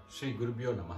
ஸ்ரீ குருபியோ நம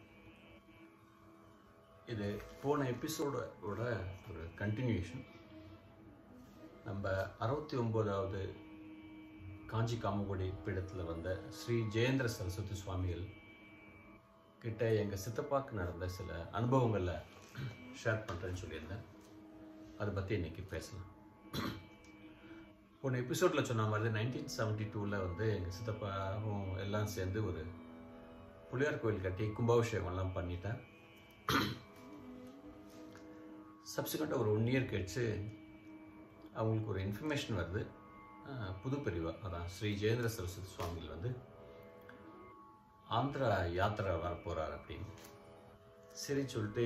இது போன எபிசோடோட ஒரு கண்டினியூஷன் நம்ம அறுபத்தி ஒம்போதாவது காஞ்சி காமகோடி பீடத்தில் வந்த ஸ்ரீ ஜெயேந்திர சரஸ்வதி சுவாமிகள் கிட்ட எங்கள் சித்தப்பாக்கு நடந்த சில அனுபவங்களை ஷேர் பண்ணுறேன்னு சொல்லியிருந்தேன் அதை பற்றி இன்னைக்கு பேசலாம் போன எபிசோடில் சொன்ன மாதிரி நைன்டீன் செவன்ட்டி டூவில் வந்து எங்கள் சித்தப்பாவும் எல்லாம் சேர்ந்து ஒரு புளியார் கோயில் கட்டி கும்பாபிஷேகம்லாம் பண்ணிட்டேன் சப்சிக்வெண்ட்டாக ஒரு ஒன் இயர் கழிச்சு அவங்களுக்கு ஒரு இன்ஃபர்மேஷன் வருது அஹ், புது பிரிவா அதான் ஸ்ரீ ஜெயேந்திர சரஸ்வதி சுவாமிகள் வந்து ஆந்திரா யாத்திரை வர போகிறார் அப்படின்னு சரி சொல்லிட்டு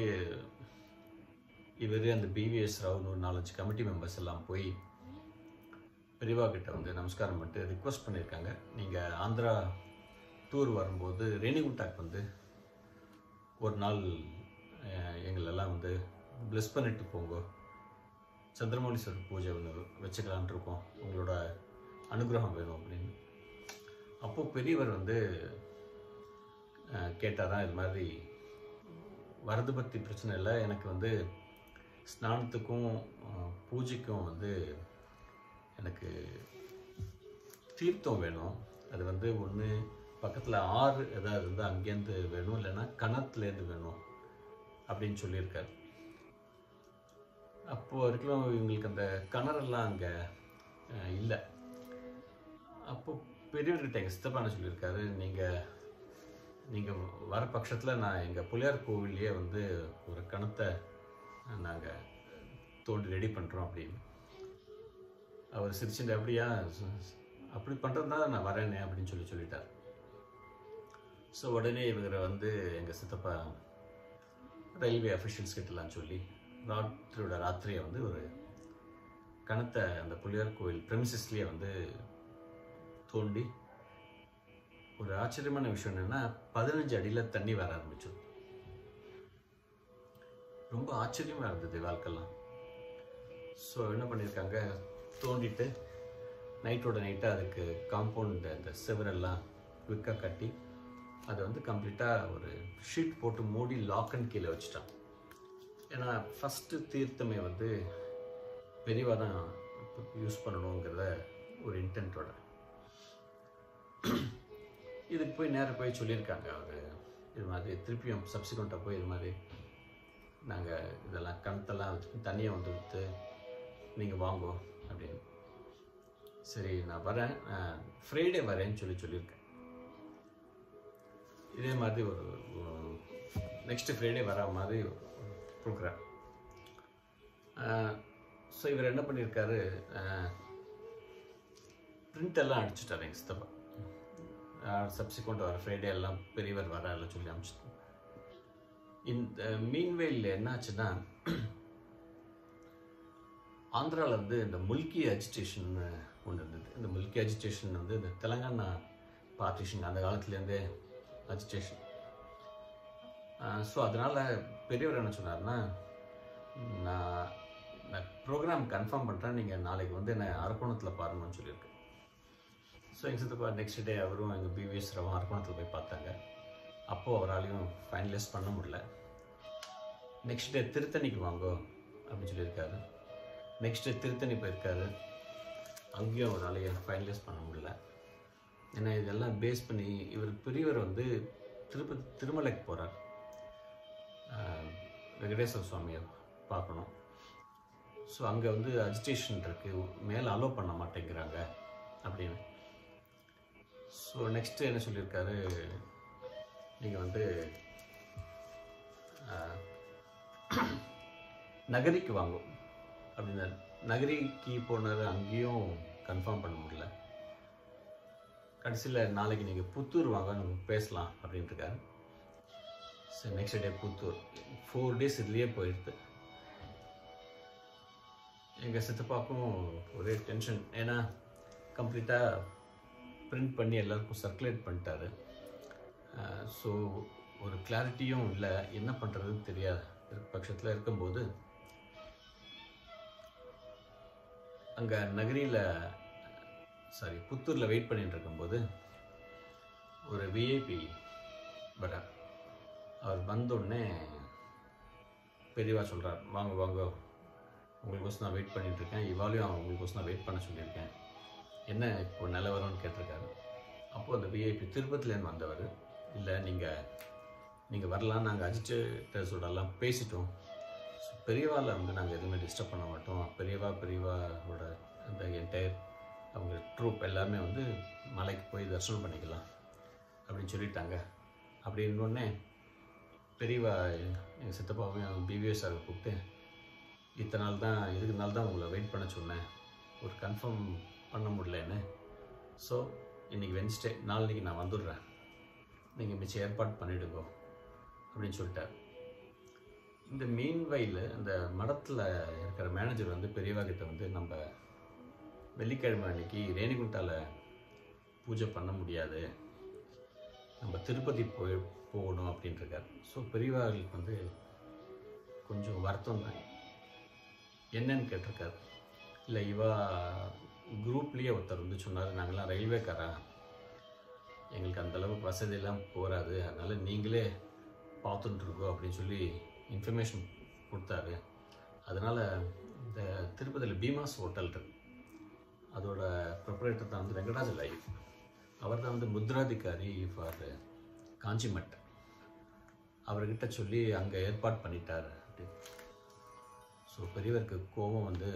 இவர் அந்த பிவிஎஸ் ராவ்னு ஒரு நாலஞ்சு கமிட்டி மெம்பர்ஸ் எல்லாம் போய் பெரியவா கிட்ட வந்து நமஸ்காரம் பண்ணிட்டு ரிக்வஸ்ட் பண்ணியிருக்காங்க நீங்கள் ஆந்திரா டூர் வரும்போது ரேணிகுண்டாக்கு வந்து ஒரு நாள் அஹ், எங்களெல்லாம் வந்து ப்ளெஸ் பண்ணிட்டு போங்க சந்திரமௌலீஸ்வரர் பூஜை ஒன்று வச்சுக்கலான் இருக்கோம் உங்களோட அனுகிரகம் வேணும் அப்படின்னு அப்போது பெரியவர் வந்து கேட்டாராம் இது மாதிரி வரது பற்றி பிரச்சனை இல்லை எனக்கு வந்து ஸ்நானத்துக்கும் அஹ், பூஜைக்கும் வந்து எனக்கு தீர்த்தம் வேணும் அது வந்து ஒன்று பக்கத்தில் ஆறு ஏதாவது இருந்தால் அங்கேருந்து வேணும் இல்லைன்னா கணத்துலேருந்து வேணும் அப்படின்னு சொல்லியிருக்காரு அப்போ வரைக்கும் இவங்களுக்கு அந்த கிணறெல்லாம் அங்கே இல்லை அப்போ பெரியவர்கிட்ட எங்கள் சித்தப்பான சொல்லியிருக்காரு நீங்கள் நீங்கள் வர பட்சத்தில் நான் எங்கள் புளியார் கோவில்லையே வந்து ஒரு கணத்தை நாங்கள் தோண்டி ரெடி பண்ணுறோம் அப்படின்னு அவர் சிரிச்சுட்டு அப்படியா ச- ச- அப்படி பண்ணுறதா நான் வரேனே அப்படின்னு சொல்லி சொல்லிட்டார் ஸோ உடனே இவரை வந்து எங்கள் சித்தப்பா ரயில்வே அஃபிஷியல்ஸ் கிட்டலாம் சொல்லி ராத்திரியோட ராத்திரியை வந்து ஒரு கணத்தை அந்த புளியார் கோயில் ப்ரெமிசஸ்லேயே வந்து தோண்டி ஒரு ஆச்சரியமான விஷயம் என்னென்னா பதினஞ்சு அடியில் தண்ணி வர ஆரம்பிச்சோம் ரொம்ப ஆச்சரியமாக இருந்தது வாழ்க்கைலாம் ஸோ என்ன பண்ணியிருக்காங்க தோண்டிட்டு நைட்டோட நைட்டாக அதுக்கு காம்பவுண்ட் அந்த செவரெல்லாம் குவிக்காக கட்டி அதை வந்து கம்ப்ளீட்டாக ஒரு ஷீட் போட்டு மூடி லாக் அண்ட் கீழே வச்சுட்டான் ஏன்னா ஃபஸ்ட்டு தீர்த்தமே வந்து பெரியவா தான் யூஸ் பண்ணணுங்கிறத ஒரு இன்டென்ட்டோட இதுக்கு போய் நேராக போய் சொல்லியிருக்காங்க அவர் இது மாதிரி திருப்பியும் சப்சிக்வெண்ட்டாக போய் இது மாதிரி நாங்கள் இதெல்லாம் கணத்தெல்லாம் வச்சு தண்ணியை வந்து விற்று நீங்கள் வாங்கோ அப்படின்னு சரி நான் வரேன் ஃப்ரைடே வரேன்னு சொல்லி சொல்லியிருக்கேன் இதே மாதிரி ஒரு நெக்ஸ்ட் ஃப்ரைடே வர மாதிரி ப்ரோக்ராம் ஸோ இவர் என்ன பண்ணியிருக்காரு பிரிண்ட் எல்லாம் அடிச்சுட்டார் எங்கள் சித்தப்பா சப்சிக்வெண்ட் வர ஃப்ரைடே எல்லாம் பெரியவர் வர எல்லாம் சொல்லி அனுப்பிச்சிட்டோம் இந்த மீன்வேல் என்னாச்சுன்னா ஆந்திராவில் வந்து இந்த முல்கி அஜிடேஷன் ஒன்று இருந்தது இந்த முல்கி அஜிடேஷன் வந்து இந்த தெலங்கானா பார்ட்டிஷன் அந்த காலத்துலேருந்தே அஜிடேஷன் ஸோ அதனால் பெரியவர் என்ன சொன்னார்னா நான் நான் ப்ரோக்ராம் கன்ஃபார்ம் பண்ணுறேன் நீங்கள் நாளைக்கு வந்து என்னை அரக்கோணத்தில் பாருங்கன்னு சொல்லியிருக்கேன் ஸோ எங்கள் சித்தப்பா நெக்ஸ்ட் டே அவரும் எங்கள் பிவிஎஸ் ரவம் அரக்கோணத்தில் போய் பார்த்தாங்க அப்போது அவராலையும் ஃபைனலைஸ் பண்ண முடியல நெக்ஸ்ட் டே திருத்தணிக்கு வாங்கோ அப்படின்னு சொல்லியிருக்காரு நெக்ஸ்ட் டே திருத்தணி போயிருக்காரு அங்கேயும் அவரால் ஃபைனலைஸ் பண்ண முடியல ஏன்னா இதெல்லாம் பேஸ் பண்ணி இவர் பெரியவர் வந்து திருப்பதி திருமலைக்கு போகிறார் வெங்கடேஸ்வர சுவாமியை பார்க்கணும் ஸோ அங்கே வந்து அஜிடேஷன் இருக்குது மேலே அலோவ் பண்ண மாட்டேங்கிறாங்க அப்படின்னு ஸோ நெக்ஸ்ட்டு என்ன சொல்லியிருக்காரு நீங்கள் வந்து ஆஹ், நகரிக்கு வாங்கும் அப்படின்னு நகரிக்கு போனது அங்கேயும் கன்ஃபார்ம் பண்ண முடியல கடைசியில் நாளைக்கு நீங்கள் புத்தூர் வாங்க நம்ம பேசலாம் அப்படின்ட்டு இருக்காரு சரி next day Puttur four days இதுலேயே போயிடுது எங்கள் சித்தப்பாக்கும் ஒரே டென்ஷன் ஏன்னா கம்ப்ளீட்டாக பிரிண்ட் பண்ணி எல்லாருக்கும் சர்க்குலேட் பண்ணிட்டாரு ஸோ ஒரு கிளாரிட்டியும் இல்லை என்ன பண்ணுறதுன்னு தெரியாத பட்சத்தில் இருக்கும்போது அங்கே நகரியில் சாரி புத்தூரில் வெயிட் பண்ணிட்டு இருக்கும்போது ஒரு விஐபி வர்றார் அவர் வந்தோடனே பெரியவா சொல்கிறார் வாங்க வாங்க உங்களுக்கோசம் நான் வெயிட் பண்ணிட்டு இருக்கேன் இவாலையும் உங்களுக்கோசம் நான் வெயிட் பண்ண சொல்லியிருக்கேன் என்ன இப்போ நிலவரம்னு கேட்டிருக்காரு அப்போது அந்த விஐபி திருப்பதிலேருந்து வந்தவர் இல்லை நீங்கள் நீங்கள் வரலாம் நாங்கள் அஜிட்டேட்டர்ஸோடலாம் பேசிட்டோம் ஸோ பெரியவாவில் வந்து நாங்கள் எதுவுமே டிஸ்டர்ப் பண்ண மாட்டோம் பெரியவா பெரியவாவோட அந்த என்டையர் அவங்க ட்ரூப் எல்லாருமே வந்து மலைக்கு போய் தரிசனம் பண்ணிக்கலாம் அப்படின்னு சொல்லிட்டாங்க அப்படின்னோடனே பெரியவா எங்கள் சித்தப்பாவையும் பிவிஎஸ் சாரை கூப்பிட்டு இத்தனை நாள் தான் இதுக்கு நாள் தான் உங்களை வெயிட் பண்ண சொன்னேன் ஒரு கன்ஃபார்ம் பண்ண முடியலன்னு ஸோ இன்றைக்கி வென்ஸ்டே நாளைக்கு நான் வந்துடுறேன் நீங்கள் மிச்சம் ஏற்பாடு பண்ணிவிடுங்கோ அப்படின்னு சொல்லிட்டார் இந்த மீன் வயல் அந்த மடத்தில் இருக்கிற மேனேஜர் வந்து பெரியவா கிட்ட வந்து நம்ம வெள்ளிக்கிழமை அன்னைக்கு ரேணிகுண்டால பூஜை பண்ண முடியாது நம்ம திருப்பதி போய் போகணும் அப்படின்ட்டுருக்காரு ஸோ பெரியவார்களுக்கு வந்து கொஞ்சம் வருத்தம் தான் என்னன்னு கேட்டிருக்காரு இல்லை இவா குரூப்லேயே ஒருத்தர் வந்து சொன்னார் நாங்கள்லாம் ரயில்வேக்காரா எங்களுக்கு அந்த அளவுக்கு வசதியெல்லாம் போகாது அதனால் நீங்களே பார்த்துட்டு இருக்கோம் அப்படின்னு சொல்லி இன்ஃபர்மேஷன் கொடுத்தாரு அதனால் இந்த திருப்பதியில் பீமாஸ் ஹோட்டல் இருக்கு அதோட ப்ரொப்ரேட்டர் தான் வந்து வெங்கடாஜ லைஃப் அவர் தான் வந்து முத்ராதிகாரி ஃபார் காஞ்சிமட் அவர்கிட்ட சொல்லி அங்கே ஏற்பாடு பண்ணிட்டார் அப்படின்னு ஸோ பெரியவருக்கு கோபம் வந்து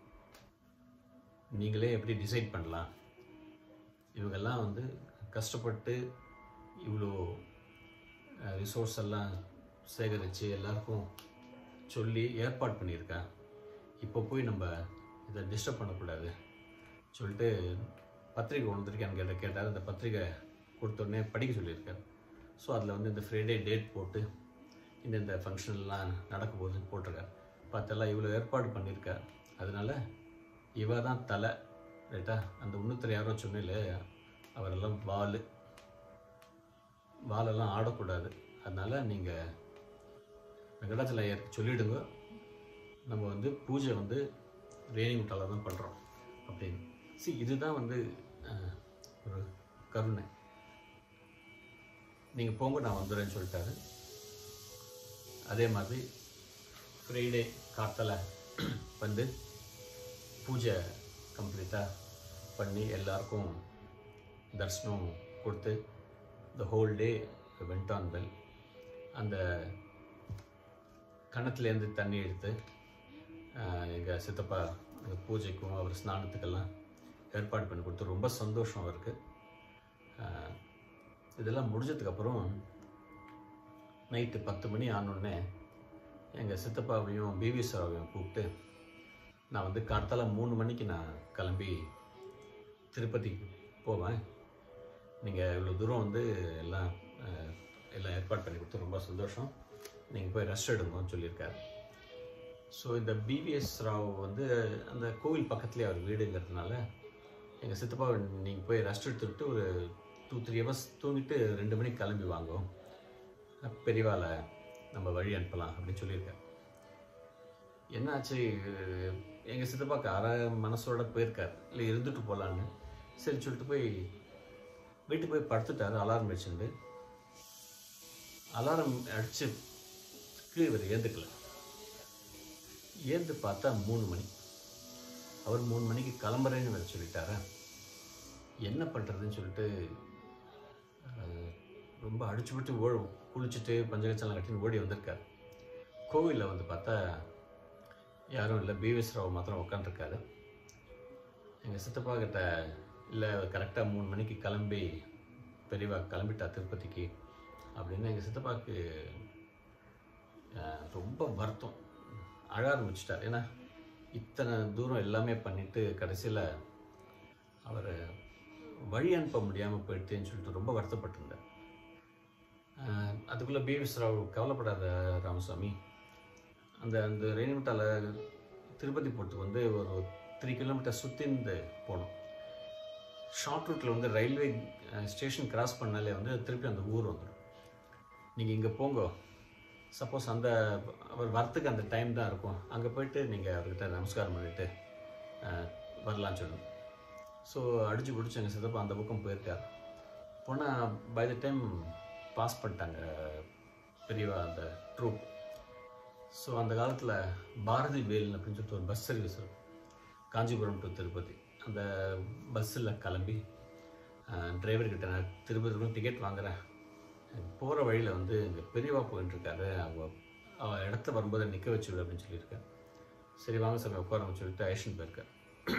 நீங்களே எப்படி டிசைட் பண்ணலாம் இவங்கெல்லாம் வந்து கஷ்டப்பட்டு இவ்வளோ ரிசோர்ஸ் எல்லாம் சேகரித்து எல்லாருக்கும் சொல்லி ஏற்பாடு பண்ணியிருக்கேன் இப்போ போய் நம்ம இதை டிஸ்டர்ப் பண்ணக்கூடாது சொல்லிட்டு பத்திரிக்கை ஒன்று வந்திருக்கேன்னு கேட்ட கேட்டார் அந்த பத்திரிக்கை கொடுத்தோடனே படிக்க சொல்லியிருக்கார் ஸோ அதில் வந்து இந்த ஃப்ரைடே டேட் போட்டு இந்த இந்த ஃபங்க்ஷன்லாம் நடக்க போகுதுன்னு போட்டிருக்கார் பார்த்தெல்லாம் இவ்வளோ ஏற்பாடு பண்ணியிருக்கார் அதனால இவ தான் தலை ரைட்டா அந்த இன்னொருத்தர் யாரோ சொன்னில அவரெல்லாம் வால் வாலெல்லாம் ஆடக்கூடாது அதனால் நீங்கள் வெங்கடாச்சல ஐயருக்கு சொல்லிவிடுங்க நம்ம வந்து பூஜை வந்து ரேணிகுட்டால தான் பண்ணுறோம் அப்படின்னு சி இதுதான் வந்து அஹ், ஒரு கருணை நீங்கள் போங்க நான் வந்துடுறேன்னு சொல்லிட்டாரு அதே மாதிரி ஃப்ரைடே காத்தலை வந்து பூஜை கம்ப்ளீட்டாக பண்ணி எல்லாருக்கும் தரிசனம் கொடுத்து the whole day went on well அந்த கிணத்துலேருந்து தண்ணி எடுத்து எங்கள் சித்தப்பா அந்த பூஜைக்கும் அவர் ஸ்நானத்துக்கெல்லாம் ஏற்பாடு பண்ணி கொடுத்து ரொம்ப சந்தோஷம் அவருக்கு ஆஹ், இதெல்லாம் முடிஞ்சதுக்கப்புறம் நைட்டு பத்து மணி ஆனோடனே எங்கள் சித்தப்பாவையும் பிவி சாராவையும் கூப்பிட்டு நான் வந்து கார்த்தால மூணு மணிக்கு நான் கிளம்பி திருப்பதிக்கு போவேன் நீங்கள் இவ்வளோ தூரம் வந்து எல்லாம் அஹ், எல்லாம் ஏற்பாடு பண்ணி கொடுத்து ரொம்ப சந்தோஷம் நீங்கள் போய் ரெஸ்ட் எடுங்கன்னு சொல்லியிருக்காரு ஸோ இந்த பிவிஎஸ் ராவ் வந்து அந்த கோவில் பக்கத்துலேயே அவர் வீடுங்கிறதுனால எங்கள் சித்தப்பா நீங்கள் போய் ரெஸ்ட் எடுத்துக்கிட்டு ஒரு டூ த்ரீ ஹவர்ஸ் தூங்கிட்டு ரெண்டு மணிக்கு கிளம்பி வாங்கும் பெரியவாளை நம்ம வழி அனுப்பலாம் அப்படின்னு சொல்லியிருக்காரு என்னாச்சு எங்கள் சித்தப்பாக்கு அரை மனசோட போயிருக்கார் இல்லை இருந்துட்டு போகலான்னு சரி சொல்லிட்டு போய் வீட்டுக்கு போய் படுத்துட்டாரு அலாரம் வச்சுட்டு அலாரம் அடிச்சுக்கு இவர் ஏந்துக்கல ஏந்து பார்த்தா மூணு மணி அவர் மூணு மணிக்கு கிளம்புறேன்னு வேற சொல்லிட்டாரா என்ன பண்ணுறதுன்னு சொல்லிட்டு அஹ், ரொம்ப அடிச்சு விட்டு ஓ குளிச்சுட்டு பஞ்சகச்செல்லாம் கட்டின்னு ஓடி வந்திருக்கார் கோவிலில் வந்து பார்த்தா யாரும் இல்லை பிவிஎஸ் ராவ் மாத்திரம் உட்காந்துருக்காரு எங்கள் சித்தப்பா கிட்ட இல்லை கரெக்டாக மூணு மணிக்கு கிளம்பி பெரியவா கிளம்பிட்டா திருப்பதிக்கு அப்படின்னு எங்கள் சித்தப்பாவுக்கு அஹ், ரொம்ப வருத்தம் அழ ஆரம்பிச்சிட்டார் ஏன்னா இத்தனை தூரம் எல்லாமே பண்ணிட்டு கடைசியில் அவர் வழி அனுப்ப முடியாமல் போயிடுதுன்னு சொல்லிட்டு ரொம்ப வருத்தப்பட்டிருந்தார் அஹ், அதுக்குள்ளே பிவிஎஸ் ராவ் கவலைப்படாத ராமசாமி அந்த அந்த ரேணிமிட்டால திருப்பதி போகிறதுக்கு வந்து ஒரு த்ரீ கிலோமீட்டர் சுற்றிந்து போகணும் ஷார்ட் ரூட்டில் வந்து ரயில்வே ஸ்டேஷன் கிராஸ் பண்ணாலே வந்து திருப்பி அந்த ஊர் வந்துடும் நீங்கள் இங்கே போங்க சப்போஸ் அந்த அவர் வரத்துக்கு அந்த டைம் தான் இருக்கும் அங்கே போயிட்டு நீங்கள் அவர்கிட்ட நமஸ்காரம் பண்ணிவிட்டு வரலான்னு சொல்லணும் ஸோ அடிச்சு பிடிச்சி எங்கள் சித்தப்பா அந்த பக்கம் போயிருக்கார் போனால் பை த டைம் பாஸ் பண்ணிட்டாங்க பெரியவா அந்த ட்ரூப் ஸோ அந்த காலத்தில் பாரதி வேல் அப்படின்னு சொல்லிட்டு ஒரு பஸ் சர்வீஸ் இருக்கும் காஞ்சிபுரம் டு திருப்பதி அந்த பஸ்ஸில் கிளம்பி டிரைவர்கிட்ட நான் திருப்பதிக்கும் டிக்கெட் வாங்குறேன் போகிற வழியில் வந்து இங்கே பெரியவா போயிட்டுருக்காரு அவங்க அவ இடத்த வரும்போது நிற்க வச்சுடு அப்படின்னு சொல்லியிருக்கேன் சரி வாங்க சாமி உட்காரன்னு சொல்லிட்டு ஐஷன் போயிருக்கேன்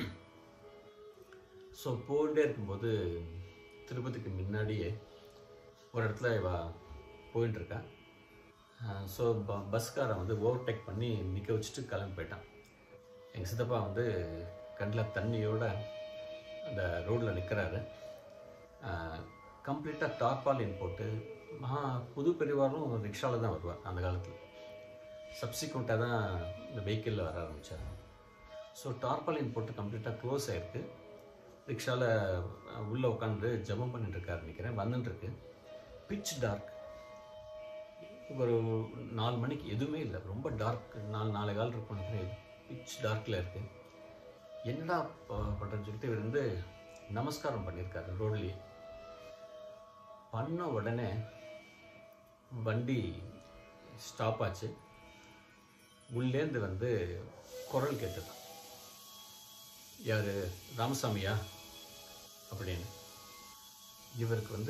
ஸோ போயிட்டே இருக்கும்போது திருப்பதிக்கு முன்னாடியே ஒரு இடத்துல இவ போயிட்டு இருக்கா ஸோ ப பஸ்காரன் வந்து ஓவர்டேக் பண்ணி நிற்க வச்சுட்டு கிளம்பி போயிட்டான் எங்கள் சித்தப்பா வந்து கண்ணில் தண்ணியோட அந்த ரோட்டில் நிற்கிறாரு கம்ப்ளீட்டாக டார்பாலின் போட்டு மகா புது பெரியவாரும் ரிக்ஷாவில் தான் வருவார் அந்த காலத்தில் சப்சிக்வெண்ட்டாக தான் இந்த வெஹிக்கிளில் வர ஆரம்பித்தார் ஸோ டார்பாலின் போட்டு கம்ப்ளீட்டாக க்ளோஸ் ஆகிருக்கு ரிக்ஷாவில் உள்ளே உட்காந்து ஜபம் பண்ணிட்டு இருக்காரு நினைக்கிறேன் வந்துட்டு இருக்கு பிச் டார்க் ஒரு நாலு மணிக்கு எதுவுமே இல்லை ரொம்ப டார்க் நாலு நாலு கால் இருக்கும் நினைக்கிறேன் பிச் டார்க்கில் இருக்கு என்னடா ப- பண்றேன்னு சொல்லிட்டு இவர் வந்து நமஸ்காரம் பண்ணியிருக்காரு ரோட்லேயே பண்ண உடனே வண்டி ஸ்டாப் ஆச்சு உள்ளேந்து வந்து குரல் கேட்டது யார் ராமசாமியா அப்படின்னு இவருக்கு வந்து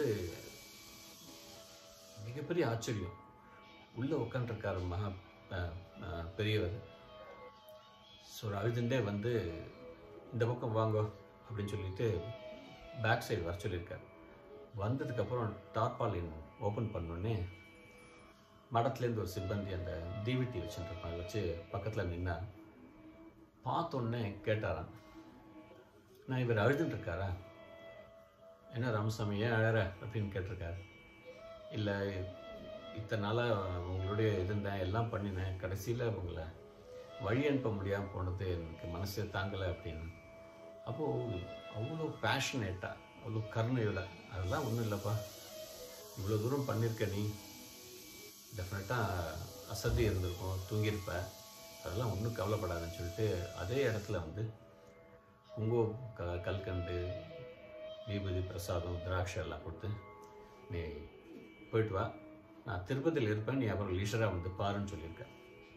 மிகப்பெரிய ஆச்சரியம் உள்ளே உட்காந்துருக்காரு மகா அஹ், அஹ், பெரியவர் ஸோ அழுதுண்டே வந்து இந்த பக்கம் வாங்கோ அப்படின்னு சொல்லிட்டு பேக் சைடு வர சொல்லியிருக்காரு வந்ததுக்கப்புறம் டார்பாலின் ஓப்பன் பண்ணோடனே மடத்துலேருந்து ஒரு சிப்பந்தி அந்த டிவிடி வச்சுருப்பாங்க வச்சு பக்கத்தில் நின்னா பார்த்தோன்னே கேட்டாராம் நான் இவர் அழுதுட்டு இருக்காரா என்ன ராமசாமி ஏன் அழற அப்படின்னு கேட்டிருக்காரு இல்லை இத்தனை நாளாக உங்களுடைய இருந்தேன் எல்லாம் பண்ணினேன் கடைசியில் உங்களை வழி அனுப்ப முடியாமல் போனது எனக்கு மனசே தாங்கலை அப்படின்னு அப்போது அவ்வளோ பேஷனேட்டாக அவ்வளோ கருணையோட அதெல்லாம் ஒன்றும் இல்லைப்பா இவ்வளோ தூரம் பண்ணியிருக்க நீ டெஃபினட்டாக அசதி இருந்திருக்கும் தூங்கியிருப்ப அதெல்லாம் ஒன்றும் கவலைப்படாதுன்னு சொல்லிட்டு அதே இடத்துல வந்து குங்குமம் க கல்கண்டு தீபதி பிரசாதம் திராட்சை எல்லாம் கொடுத்து நீ போயிட்டு வா நான் திருப்பதியில் இருப்பேன் நீ அப்புறம் லீஷராக வந்து பாருன்னு சொல்லியிருக்கேன்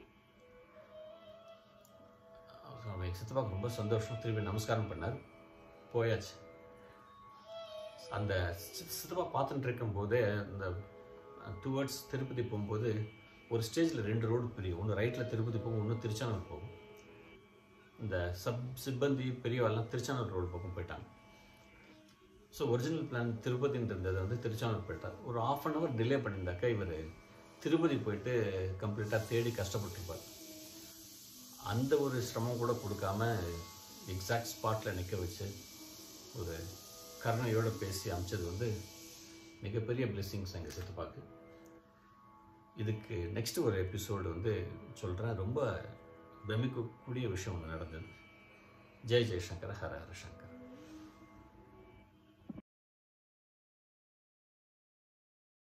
அப்புறம் எங்கள் சித்தப்பாக்கு ரொம்ப சந்தோஷம் திருப்பி நமஸ்காரம் பண்ணார் போயாச்சு அந்த சி- சித்தப்பா பார்த்துட்டு இருக்கும்போதே அந்த டுவர்ட்ஸ் திருப்பதி போகும்போது ஒரு ஸ்டேஜில் ரெண்டு ரோடு பிரியும் ஒன்று ரைட்டில் திருப்பதி போகும் ஒன்று திருச்சானூர் போகும் இந்த சப் சிப்பந்தி பெரியவாள்லாம் திருச்சானூர் ரோடு பக்கம் போயிட்டாங்க ஸோ ஒரிஜினல் பிளான் திருப்பதின்னு இருந்தது வந்து திருச்சானூர் போயிட்டார் ஒரு ஆஃப் அன் ஹவர் டிலே பண்ணியிருந்தாக்கா இவர் திருப்பதி போயிட்டு கம்ப்ளீட்டாக தேடி கஷ்டப்பட்டிருப்பார் அந்த ஒரு சிரமம் கூட கொடுக்காம எக்ஸாக்ட் ஸ்பாட்டில் நிற்க வச்சு ஒரு கருணையோடு பேசி அமைச்சது வந்து மிகப்பெரிய பிளெஸ்ஸிங்ஸ் எங்கள் சித்தப்பாக்கு இதுக்கு நெக்ஸ்ட் ஒரு எபிசோடு வந்து சொல்கிறேன் ரொம்ப பிரமிக்கக்கூடிய விஷயம் ஒன்று நடந்தது ஜெய் ஜெய்சங்கர் ஹர ஹர சங்கர்